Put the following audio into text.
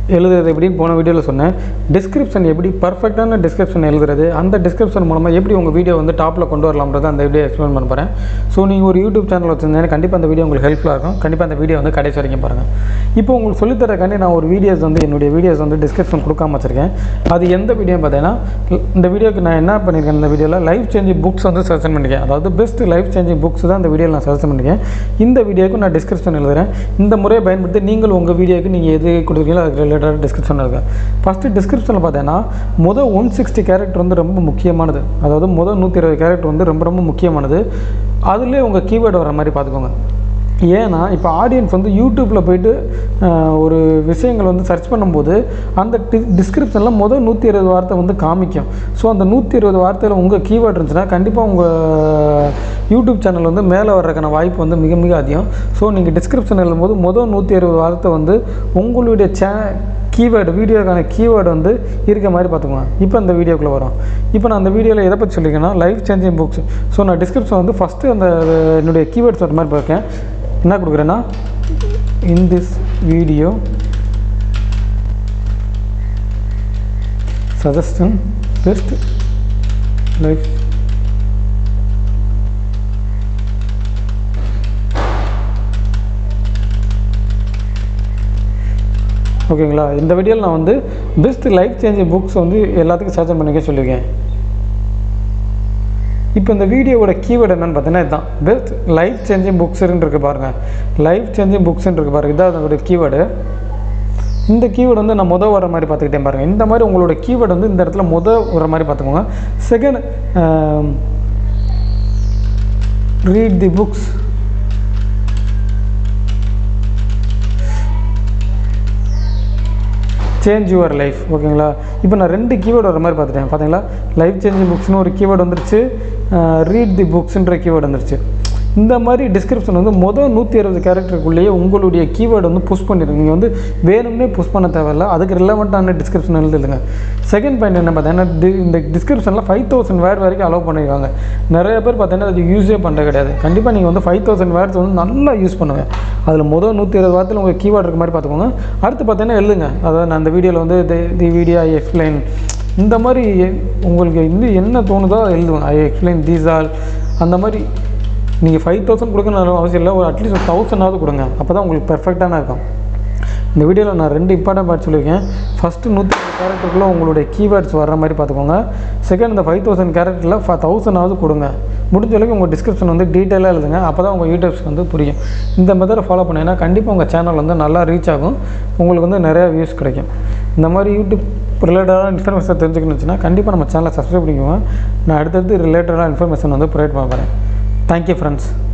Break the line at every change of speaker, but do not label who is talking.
எழுதுறது எப்படின்னு போன வீடியோவில் சொன்னேன் டிஸ்கிரிப்ஷன் எப்படி பர்ஃபெக்டான டிஸ்கிரிப்ஷன் எழுதுறது அந்த டிஸ்கிரிப்ஷன் மூலமாக எப்படி உங்கள் வீடியோ வந்து டாப்பில் கொண்டு வரலாம்ன்றதை அந்த வீடியோ எக்ஸ்பிளைன் பண்ண போகிறேன் ஸோ நீங்கள் ஒரு யூடியூப் சேனல் வச்சுருந்தீங்கன்னா கண்டிப்பாக அந்த வீடியோ உங்களுக்கு ஹெல்ப்ஃபுல்லாக இருக்கும் கண்டிப்பாக அந்த வீடியோ வந்து கடைசி வரைக்கும் பாருங்கள் இப்போ உங்களுக்கு சொல்லித்தரக்காண்டி நான் ஒரு வீடியோஸ் வந்து என்னுடைய வீடியோஸ் வந்து டிஸ்கிரிப்ஷன் கொடுக்காம வச்சுருக்கேன் அது எந்த வீடியோ பார்த்தீங்கன்னா இந்த வீடியோக்கு நான் என்ன பண்ணியிருக்கேன் இந்த வீடியோவில் லைஃப் சேஞ்சிங் புக்ஸ் வந்து சஜஷன் பண்ணியிருக்கேன் அதாவது பெஸ்ட் லைஃப் சேஞ்சிங் புக்ஸ் தான் இந்த வீடியோவில் நான் சஜஷன் பண்ணியிருக்கேன் இந்த வீடியோக்கு நான் டிஸ்கிரிப்ஷன் எழுதுறேன் இந்த முறையை பயன்படுத்தி நீங்கள் உங்கள் வீடியோக்கு நீங்கள் எது கொடுக்குறீங்களோ அதுக்கு ரிலேட்டட் டிஸ்கிரிப்ஷன் இருக்கு ஃபஸ்ட்டு டிஸ்கிரிப்ஷனில் பார்த்தீங்கன்னா மொதல் ஒன் சிக்ஸ்டி கேரக்டர் வந்து ரொம்ப முக்கியமானது அதாவது மொதல் நூற்றி இருபது கேரக்டர் வந்து ரொம்ப ரொம்ப முக்கியமானது அதுலேயே உங்கள் கீவேர்டு வர மாதிரி பார்த்துக்கோங்க ஏன்னா இப்போ ஆடியன்ஸ் வந்து யூடியூப்பில் போயிட்டு ஆஹ், ஒரு விஷயங்கள் வந்து சர்ச் பண்ணும்போது அந்த டி டிஸ்கிரிப்ஷனில் முதல் நூற்றி இருபது வார்த்தை வந்து காமிக்கும் ஸோ அந்த நூற்றி இருபது வார்த்தையில் உங்கள் கீவேர்ட் இருந்துச்சுன்னா கண்டிப்பாக உங்கள் யூடியூப் சேனல் வந்து மேலே வர்றதுக்கான வாய்ப்பு வந்து மிக மிக அதிகம் ஸோ நீங்கள் டிஸ்கிரிப்ஷன் எழுதும்போது முதல் நூற்றி இருபது வார்த்தை வந்து உங்களுடைய சே கீவேர்டு வீடியோக்கான கீவேர்டு வந்து இருக்க மாதிரி பார்த்துக்கோங்க இப்போ அந்த வீடியோக்குள்ளே வரும் இப்போ நான் அந்த வீடியோவில் எதை பற்றி சொல்லியிருக்கேன்னா லைஃப் சேஞ்சிங் புக்ஸ் ஸோ நான் டிஸ்கிரிப்ஷன் வந்து ஃபஸ்ட்டு அந்த என்னுடைய கீவேர்ட்ஸ் வர மாதிரி பார்க்கேன் என்ன கொடுக்குறேன்னா in this video suggestion best life ஓகேங்களா இந்த வீடியோவில் நான் வந்து பெஸ்ட் லைஃப் சேஞ்சிங் புக்ஸ் வந்து எல்லாத்துக்கும் சஜன் பண்ணிக்க சொல்லியிருக்கேன் இப்போ இந்த வீடியோவோட கீவேர்டு என்னன்னு பார்த்தீங்கன்னா இதுதான் பெஸ்ட் லைஃப் சேஞ்சிங் புக்ஸ்ன்னு இருக்கு பாருங்க லைஃப் சேஞ்சிங் புக்ஸ்ன்னு இருக்கு பாருங்க இதான் அதோட கீவேர்டு இந்த கீவேர்டு வந்து நான் முத வர மாதிரி பார்த்துக்கிட்டேன் பாருங்க இந்த மாதிரி உங்களோட கீவேர்டு வந்து இந்த இடத்துல முத வர மாதிரி பார்த்துக்கோங்க second read the books change your life ஓகேங்களா இப்போ நான் ரெண்டு கீவேர்டு வர மாதிரி பார்த்துட்டேன் பார்த்தீங்களா லைஃப் சேஞ்சிங் புக்ஸ்னு ஒரு கீவேர்டு வந்துருச்சு ரீட் தி புக்ஸ்ன்ற கீவேர்டு வந்துருச்சு இந்த மாதிரி டிஸ்கிரிப்ஷன் வந்து மொதல் நூற்றி அறுபது கேரக்டருக்குள்ளேயே உங்களுடைய கீவேர்டு வந்து புஷ் பண்ணிடுங்க நீங்கள் வந்து வேணும்னே புஷ் பண்ண தேவையில்ல அதுக்கு ரிலவெண்ட்டான டிஸ்கிரிப்ஷன் எழுதுங்க செகண்ட் பாயிண்ட் என்ன பார்த்தீங்கன்னா டி- இந்த டிஸ்கிரிப்ஷனில் ஃபைவ் தௌசண்ட் வேர்ட் வரைக்கும் அலோவ் பண்ணியிருக்காங்க நிறைய பேர் பார்த்தீங்கன்னா அது யூஸே பண்ணுறது கிடையாது கண்டிப்பாக நீங்கள் வந்து ஃபைவ் தௌசண்ட் வேர்ட்ஸ் வந்து நல்லா யூஸ் பண்ணுவேன் அதில் முதல் நூற்றி இருபது வாரத்தில் உங்கள் கீவேர்டு இருக்க மாதிரி பார்த்துக்கோங்க அடுத்து பார்த்தீங்கன்னா எழுதுங்க அதாவது நான் அந்த வீடியோவில் வந்து தி வீடியோ ஐ எக்ஸ்பிளைன் இந்த மாதிரி எ- உங்களுக்கு இன்னும் என்ன தோணுதோ அதை எழுதுவேன் ஐ எக்ஸ்பிளைன் தீஸ் ஆல் அந்த மாதிரி நீங்கள் ஃபைவ் தௌசண்ட் கொடுக்கணும் அவசியம் இல்லை ஒரு அட்லீஸ்ட் ஒரு தௌசண்டாவது கொடுங்க அப்போ தான் உங்களுக்கு பெர்ஃபெக்டான இருக்கும் இந்த வீடியோவில் நான் ரெண்டு இம்பார்ட்டன்ட் பார்ட் சொல்லியிருக்கேன் ஃபஸ்ட்டு நூற்றி கேரக்டருக்குள்ளே உங்களுடைய கீவேர்ட்ஸ் வர்ற மாதிரி பார்த்துக்கோங்க செகண்ட் இந்த ஃபைவ் தௌசண்ட் கேரக்டரில் ஃப தௌசண்டாவது கொடுங்க முடிஞ்ச அளவுக்கு உங்கள் டிஸ்கிரிப்ஷன் வந்து டீட்டெயிலாக எழுதுங்க அப்போ தான் உங்கள் யூடியூப்ஸ் வந்து புரியும் இந்த மெத்தடை ஃபாலோ பண்ணீங்கன்னா கண்டிப்பாக உங்கள் சேனல் வந்து நல்லா ரீச் ஆகும் உங்களுக்கு வந்து நிறையா வியூஸ் கிடைக்கும் இந்த மாதிரி யூடியூப் ரிலேட்டடான இன்ஃபர்மேஷன் தெரிஞ்சுக்கணுச்சுன்னா கண்டிப்பாக நம்ம சேனலை சப்ஸ்கிரைப் பண்ணிக்கோங்க நான் அடுத்தடுத்து ரிலேட்டடான இன்ஃபர்மேஷன் வந்து ப்ரொவைட் பண்ண போகிறேன் தேங்க்யூ ஃப்ரெண்ட்ஸ்